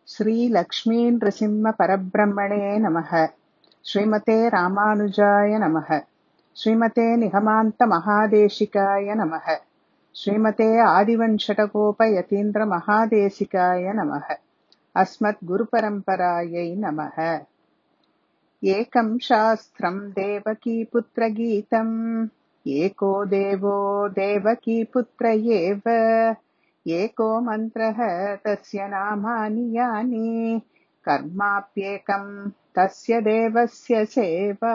श्रीलक्ष्मीनृसिंहपरब्रह्मणे नमः श्रीमते रामानुजाय नमः श्रीमते निगमान्तमहादेशिकाय नमः श्रीमते आदिवञ्शटकोपयतीन्द्रमहादेशिकाय नमः अस्मद्गुरुपरम्परायै नमः एकं शास्त्रम् देवकीपुत्रगीतम् एको देवो देवकीपुत्र एव एको मन्त्रः तस्य नामानि यानि कर्माप्येकम् तस्य தேவஸ்ய சேவா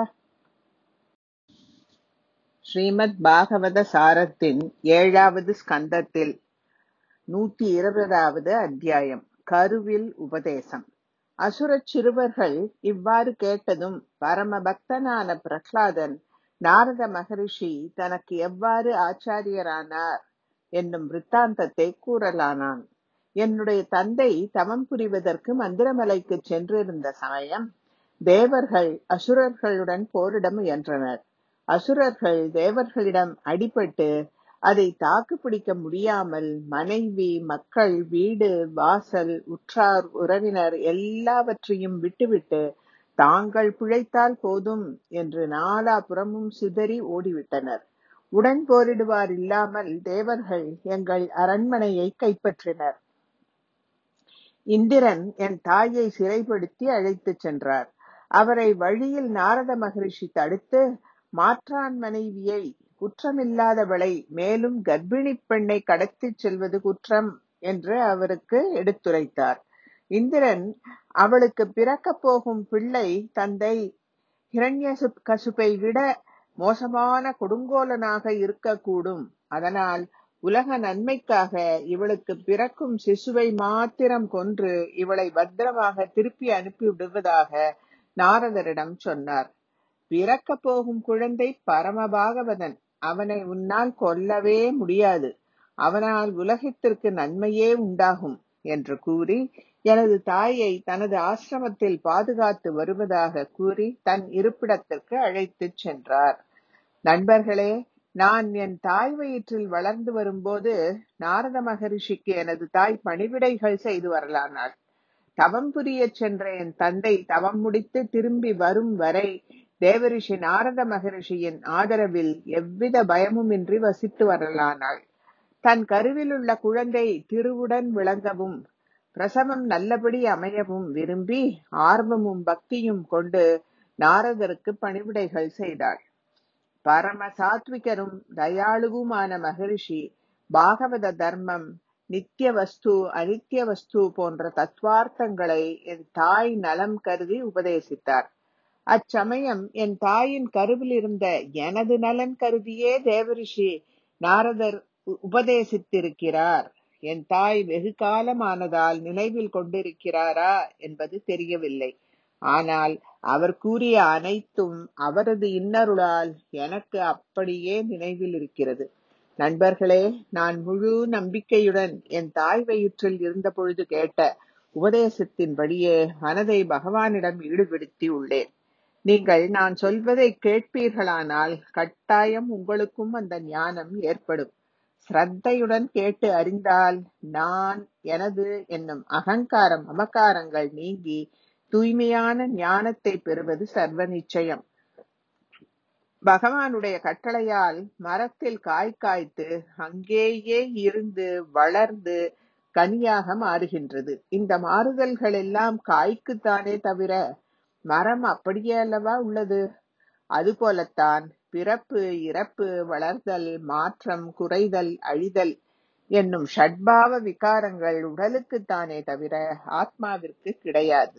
ஸ்ரீமத் பாகவத சாரத்தின் ஏழாவது ஸ்கந்தத்தில் நூத்தி இருபதாவது அத்தியாயம் கருவில் உபதேசம் அசுரச் சிறுவர்கள் இவ்வாறு கேட்டதும் பரம பக்தனான பிரகலாதன் நாரத மகரிஷி தனக்கு எவ்வாறு ஆச்சாரியரானார் என்னும் விற்த்தாந்தத்தை கூறலானான் என்னுடைய தந்தை தவம் புரிவதற்கு மந்திரமலைக்கு சென்றிருந்த சமயம் தேவர்கள் அசுரர்களுடன் போரிட முயன்றனர் அசுரர்கள் தேவர்களிடம் அடிபட்டு அதை தாக்கு பிடிக்க முடியாமல் மனைவி மக்கள் வீடு வாசல் உற்றார் உறவினர் எல்லாவற்றையும் விட்டுவிட்டு தாங்கள் பிழைத்தால் போதும் என்று நாலாபுறமும் சிதறி ஓடிவிட்டனர் உடன் போரிடுவார் இல்லாமல் தேவர்கள் எங்கள் அரண்மனையை கைப்பற்றினர் இந்திரன் என் தாயை சிறைப்படுத்தி அழைத்துச் சென்றார் அவரை வழியில் நாரத மகரிஷி தடுத்து மாற்றான் மனைவியை குற்றமில்லாதவளை மேலும் கர்ப்பிணி பெண்ணை கடத்திச் செல்வது குற்றம் என்று அவருக்கு எடுத்துரைத்தார் இந்திரன் அவளுக்கு பிறக்கப் போகும் பிள்ளை தந்தை ஹிரண்ய கசுப்பை விட மோசமான கொடுங்கோலனாக இருக்கக்கூடும் அதனால் உலக நன்மைக்காக இவளுக்கு பிறக்கும் சிசுவை மாத்திரம் கொன்று இவளை பத்திரமாக திருப்பி அனுப்பி விடுவதாக நாரதரிடம் சொன்னார் பிறக்க போகும் குழந்தை பரமபாகவதன் அவனை உன்னால் கொல்லவே முடியாது அவனால் உலகத்திற்கு நன்மையே உண்டாகும் என்று கூறி எனது தாயை தனது ஆசிரமத்தில் பாதுகாத்து வருவதாக கூறி தன் இருப்பிடத்திற்கு அழைத்துச் சென்றார் நண்பர்களே நான் என் தாய் வயிற்றில் வளர்ந்து வரும்போது நாரத மகரிஷிக்கு எனது தாய் பணிவிடைகள் செய்து வரலானாள் தவம் புரிய சென்ற என் தந்தை தவம் முடித்து திரும்பி வரும் வரை தேவரிஷி நாரத மகரிஷியின் ஆதரவில் எவ்வித பயமுமின்றி வசித்து வரலானாள் தன் கருவில் உள்ள குழந்தை திருவுடன் விளங்கவும் பிரசவம் நல்லபடி அமையவும் விரும்பி ஆர்வமும் பக்தியும் கொண்டு நாரதருக்கு பணிவிடைகள் செய்தாள் பரம சாத்விகரும் தயாளுவுமான மகரிஷி பாகவத தர்மம் நித்திய வஸ்து அனித்திய வஸ்து போன்ற தத்துவார்த்தங்களை என் தாய் நலம் கருதி உபதேசித்தார் அச்சமயம் என் தாயின் கருவில் இருந்த எனது நலன் கருதியே தேவரிஷி நாரதர் உபதேசித்திருக்கிறார் என் தாய் வெகு காலமானதால் நினைவில் கொண்டிருக்கிறாரா என்பது தெரியவில்லை ஆனால் அவர் கூறிய அனைத்தும் அவரது இன்னருளால் எனக்கு அப்படியே நினைவில் இருக்கிறது நண்பர்களே நான் முழு நம்பிக்கையுடன் என் தாய் வயிற்றில் இருந்த பொழுது கேட்ட உபதேசத்தின்படியே மனதை பகவானிடம் ஈடுபடுத்தி உள்ளேன் நீங்கள் நான் சொல்வதை கேட்பீர்களானால் கட்டாயம் உங்களுக்கும் அந்த ஞானம் ஏற்படும் ஸ்ரத்தையுடன் கேட்டு அறிந்தால் நான் எனது என்னும் அகங்காரம் அமக்காரங்கள் நீங்கி தூய்மையான ஞானத்தை பெறுவது சர்வ நிச்சயம் பகவானுடைய கட்டளையால் மரத்தில் காய் காய்த்து அங்கேயே இருந்து வளர்ந்து கனியாக மாறுகின்றது இந்த மாறுதல்கள் எல்லாம் காய்க்குத்தானே தவிர மரம் அப்படியே அல்லவா உள்ளது அதுபோலத்தான் பிறப்பு இறப்பு வளர்தல் மாற்றம் குறைதல் அழிதல் என்னும் ஷட்பாவ விகாரங்கள் உடலுக்குத்தானே தவிர ஆத்மாவிற்கு கிடையாது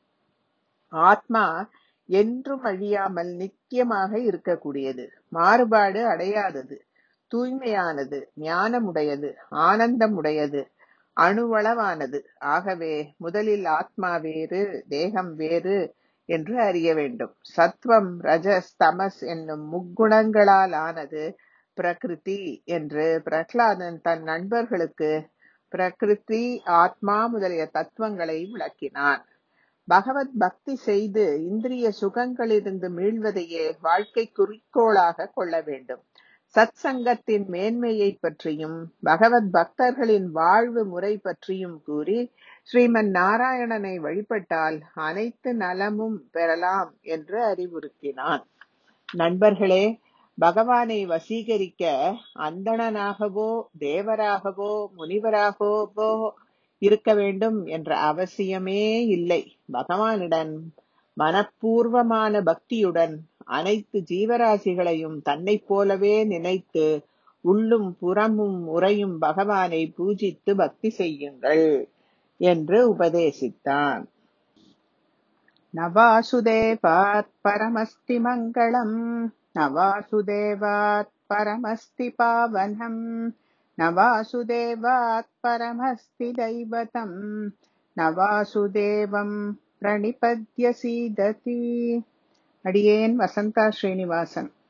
ஆத்மா என்றும் அழியாமல் நித்தியமாக இருக்கக்கூடியது மாறுபாடு அடையாதது தூய்மையானது ஞானமுடையது ஆனந்தமுடையது அணுவளவானது ஆகவே முதலில் ஆத்மா வேறு தேகம் வேறு என்று அறிய வேண்டும் சத்வம் ரஜஸ் தமஸ் என்னும் முக்குணங்களால் ஆனது பிரகிருதி என்று பிரகலாதன் தன் நண்பர்களுக்கு பிரகிருதி ஆத்மா முதலிய தத்துவங்களை விளக்கினான் பகவத் பக்தி செய்து இந்திரிய சுகங்களிலிருந்து மீள்வதையே வாழ்க்கை குறிக்கோளாக கொள்ள வேண்டும் சத் சங்கத்தின் மேன்மையை பற்றியும் பகவத் பக்தர்களின் வாழ்வு முறை பற்றியும் கூறி ஸ்ரீமன் நாராயணனை வழிபட்டால் அனைத்து நலமும் பெறலாம் என்று அறிவுறுத்தினான் நண்பர்களே பகவானை வசீகரிக்க அந்தணனாகவோ தேவராகவோ முனிவராகவோ இருக்க வேண்டும் என்ற அவசியமே இல்லை பகவானிடம் மனப்பூர்வமான பக்தியுடன் அனைத்து ஜீவராசிகளையும் தன்னைப் போலவே நினைத்து உள்ளும் புறமும் உறையும் பகவானை பூஜித்து பக்தி செய்யுங்கள் என்று உபதேசித்தான் நவாசுதேவாத் பரமஸ்தி மங்களம் நவாசுதேவாத் பரமஸ்தி பாவனம் நவாசுதேவாத் பரமஸ்தி தைவதம் நவாசுதேவம் பிரணிபத்ய சீததி அடியேன் வசந்தா ஸ்ரீனிவாசன்